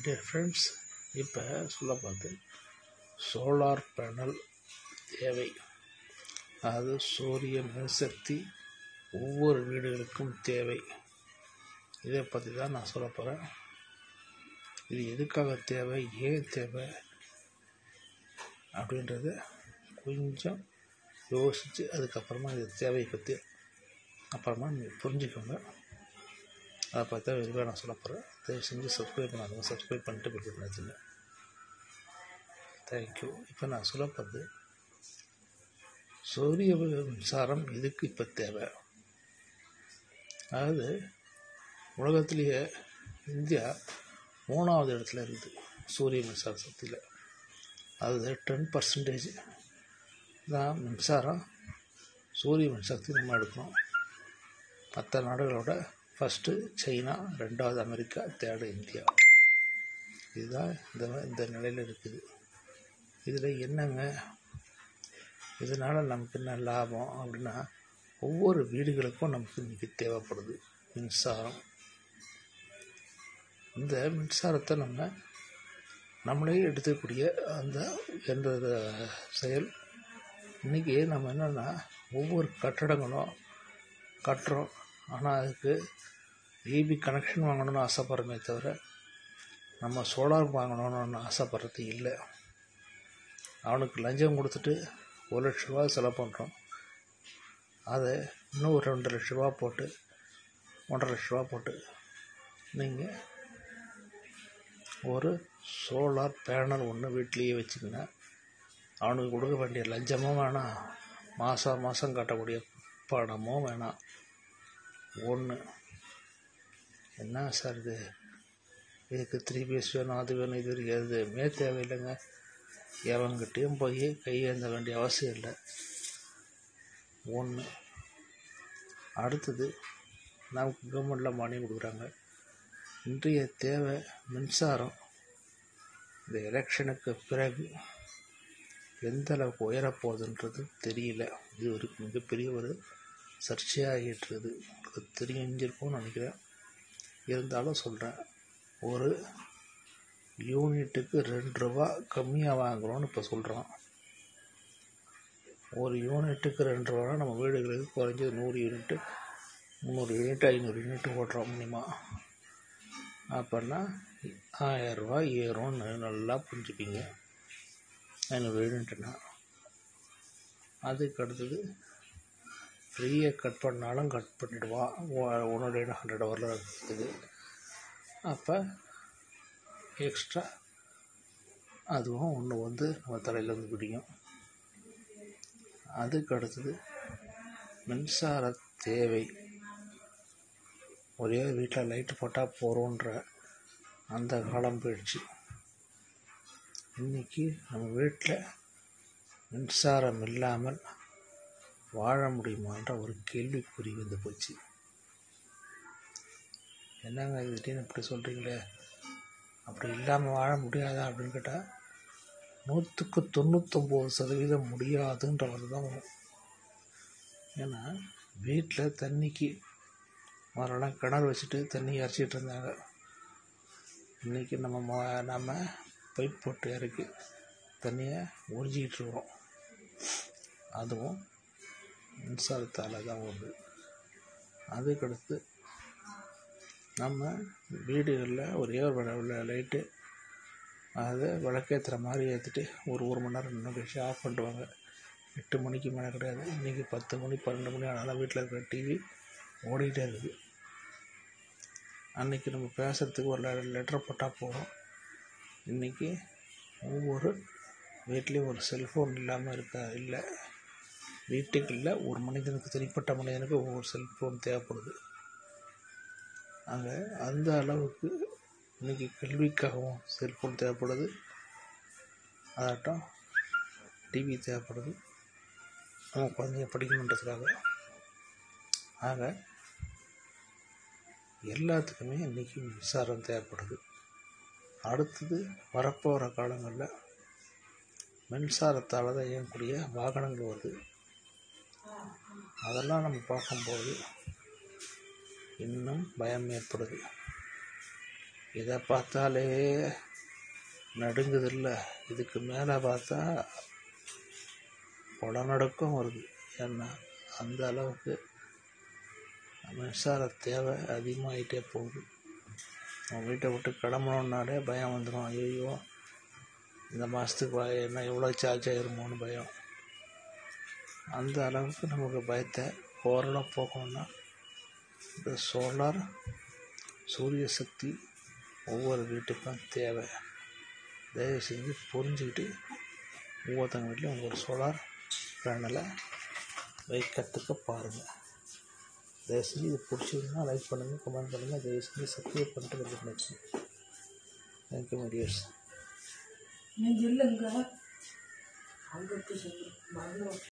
dear friends இப்போ சொல்ல பார்த்து சோலார் பேனல் தேவை அதாவது சூரிய மின்சக்தி ஒவ்வொரு வீடுகளுக்கும் தேவை இதை பற்றி தான் நான் சொல்ல போகிறேன் இது எதுக்காக தேவை ஏன் தேவை அப்படின்றத கொஞ்சம் யோசித்து அதுக்கப்புறமா இது தேவையை பற்றி அப்புறமா நீங்கள் புரிஞ்சுக்கோங்க அதை பற்றி தான் விரிவாக நான் சொல்ல போகிறேன் தயவு செஞ்சு சப்ஸ்கிரைப் பண்ணாதவங்க சப்ஸ்கிரைப் பண்ணிட்டு பில் பண்ணாதுங்க தேங்க்யூ இப்போ நான் சொல்ல போகிறது சூரிய மின்சாரம் எதுக்கு இப்போ தேவை அதாவது உலகத்திலேயே இந்தியா மூணாவது இடத்துல இருக்குது சூரிய மின்சார சக்தியில் அதாவது டென் பர்சன்டேஜ் தான் மின்சாரம் சூரிய மின்சக்தி நம்ம எடுக்கணும் மற்ற நாடுகளோட ஃபஸ்ட்டு சைனா ரெண்டாவது அமெரிக்கா தேர்டு இந்தியா இதுதான் இந்த இந்த நிலையில் இருக்குது இதில் என்னங்க இதனால் நமக்கு என்ன லாபம் அப்படின்னா ஒவ்வொரு வீடுகளுக்கும் நமக்கு இன்றைக்கி தேவைப்படுது மின்சாரம் இந்த மின்சாரத்தை நம்ம நம்மளே எடுத்துக்கூடிய அந்த எந்த செயல் இன்றைக்கி நம்ம என்னென்னா ஒவ்வொரு கட்டடங்களும் கட்டுறோம் ஆனால் அதுக்கு ஈபி கனெக்ஷன் வாங்கணும்னு ஆசைப்படுறமே தவிர நம்ம சோலார் வாங்கணும்னு ஆசைப்படுறது இல்லை அவனுக்கு லஞ்சம் கொடுத்துட்டு ஒரு லட்ச ரூபா செலவு பண்ணுறோம் அதை இன்னும் ஒரு ரெண்டு லட்ச ரூபா போட்டு ஒன்றரை லட்ச ரூபா போட்டு நீங்கள் ஒரு சோலார் பேனல் ஒன்று வீட்லேயே வச்சுக்கங்க அவனுக்கு கொடுக்க வேண்டிய லஞ்சமும் வேணாம் மாதம் மாதம் கட்டக்கூடிய பணமும் வேணாம் ஒன்று என்ன சார் இது இதுக்கு த்ரீ பீஸ் வேணும் அது வேணும் இது எதுவுமே தேவையில்லைங்க எவங்கிட்டையும் போய் கையேந்த வேண்டிய அவசியம் இல்லை ஒன்று அடுத்தது நமக்கு கவர்மெண்டில் மணி கொடுக்குறாங்க இன்றைய தேவை மின்சாரம் இந்த எலெக்ஷனுக்கு பிறகு எந்த அளவுக்கு உயரப்போகுதுன்றது தெரியல இது ஒரு மிகப்பெரிய ஒரு சர்ச்சையாகிட்டுருது உங்களுக்கு தெரிஞ்சிருக்கும்னு நினைக்கிறேன் இருந்தாலும் சொல்கிறேன் ஒரு யூனிட்டுக்கு ரெண்டு ரூபா கம்மியாக வாங்குகிறோன்னு இப்போ சொல்கிறோம் ஒரு யூனிட்டுக்கு ரெண்டு ரூபா நம்ம வீடுகளுக்கு குறைஞ்சது நூறு யூனிட்டு முந்நூறு யூனிட் ஐநூறு யூனிட் ஓட்டுறோம் மினிமம் அப்படின்னா ஆயரூபா ஏறும்னு நல்லா புரிஞ்சுப்பீங்க ஐநூறு யூனிட்னா அதுக்கு அடுத்தது ஃப்ரீயை கட் பண்ணாலும் கட் பண்ணிடுவான் உன்னுடைய ஹண்ட்ரட் ஹவரில் இருக்குது அப்போ எக்ஸ்ட்ரா அதுவும் ஒன்று வந்து நம்ம தலையில் வந்து பிடிக்கும் அதுக்கு அடுத்தது மின்சார தேவை ஒரே வீட்டில் லைட்டு போட்டால் போகிறோன்ற அந்த காலம் போயிடுச்சு இன்றைக்கி நம்ம வீட்டில் மின்சாரம் இல்லாமல் வாழ முடியுமான்ற ஒரு கேள்விக்குறி வந்து போச்சு என்னங்க இது திடீர்னு இப்படி சொல்கிறீங்களே அப்படி இல்லாமல் வாழ முடியாதா அப்படின்னு கேட்டால் நூற்றுக்கு தொண்ணூத்தொம்பது சதவீதம் முடியாதுன்றவர் தான் வரும் ஏன்னா வீட்டில் தண்ணிக்கு மரெல்லாம் கிணறு வச்சுட்டு தண்ணி இறச்சிட்டு இருந்தாங்க இன்றைக்கி நம்ம நம்ம பைப் போட்டு இறக்கி தண்ணியை உறிஞ்சிக்கிட்டு இருக்கிறோம் அதுவும் மின்சாரத்தால் தான் வருது அதுக்கடுத்து நம்ம வீடுகளில் ஒரே ஒரு லைட்டு அதை விளக்கேற்றுற மாதிரி ஏற்றிட்டு ஒரு ஒரு மணி நேரம் ரெண்டு கழிச்சு ஆஃப் பண்ணிடுவாங்க எட்டு மணிக்கு மேலே கிடையாது இன்றைக்கி பத்து மணி பன்னெண்டு மணி ஆனாலும் வீட்டில் இருக்கிற டிவி ஓடிக்கிட்டே இருக்குது அன்றைக்கி நம்ம பேசுகிறதுக்கு ஒரு லெட்டர் போட்டால் போதும் இன்றைக்கி ஒவ்வொரு வீட்லேயும் ஒரு செல்ஃபோன் இல்லாமல் இருக்க இல்லை வீட்டுக்கு இல்லை ஒரு மனிதனுக்கு தனிப்பட்ட மனிதனுக்கு ஒவ்வொரு செல்ஃபோன் தேவைப்படுது ஆக அந்த அளவுக்கு இன்றைக்கி கல்விக்காகவும் செல்ஃபோன் தேவைப்படுது அதாட்டம் டிவி தேவைப்படுது நம்ம குழந்தைங்க படிக்கணுன்றதுக்காக ஆக எல்லாத்துக்குமே இன்றைக்கி மின்சாரம் தேவைப்படுது அடுத்தது வரப்போகிற காலங்களில் மின்சாரத்தால் தான் இயங்கக்கூடிய வாகனங்கள் வருது அதெல்லாம் நம்ம பார்க்கும்போது இன்னும் பயம் ஏற்படுது இதை பார்த்தாலே நடுங்குதில்ல இதுக்கு மேலே பார்த்தா உடனடுக்கம் வருது ஏன்னா அந்த அளவுக்கு மின்சார தேவை அதிகமாகிட்டே போகுது நம்ம வீட்டை விட்டு கிளம்பணுன்னாலே பயம் வந்துடும் ஐயோ இந்த மாதத்துக்கு பய என்ன எவ்வளோ சார்ஜ் ஆயிருமோன்னு பயம் அந்த அளவுக்கு நமக்கு பயத்தை ஓரளவு போக்கணும்னா இந்த சோலார் சூரிய சக்தி ஒவ்வொரு வீட்டுக்கும் தேவை தயவு செஞ்சு புரிஞ்சுக்கிட்டு ஒவ்வொருத்தங்க வீட்லையும் ஒவ்வொரு சோலார் பேனலை வைக்கிறதுக்கு பாருங்கள் தயவு செஞ்சு இது பிடிச்சிருந்தா லைக் பண்ணுங்கள் கமெண்ட் பண்ணுங்கள் தயவு செஞ்சு சப்ஸ்கிரைப் பண்ணிட்டு வந்துட்டு தேங்க்யூ மைடியர்ஸ் நீ இல்லைங்க அங்கே சொல்லு மறந்து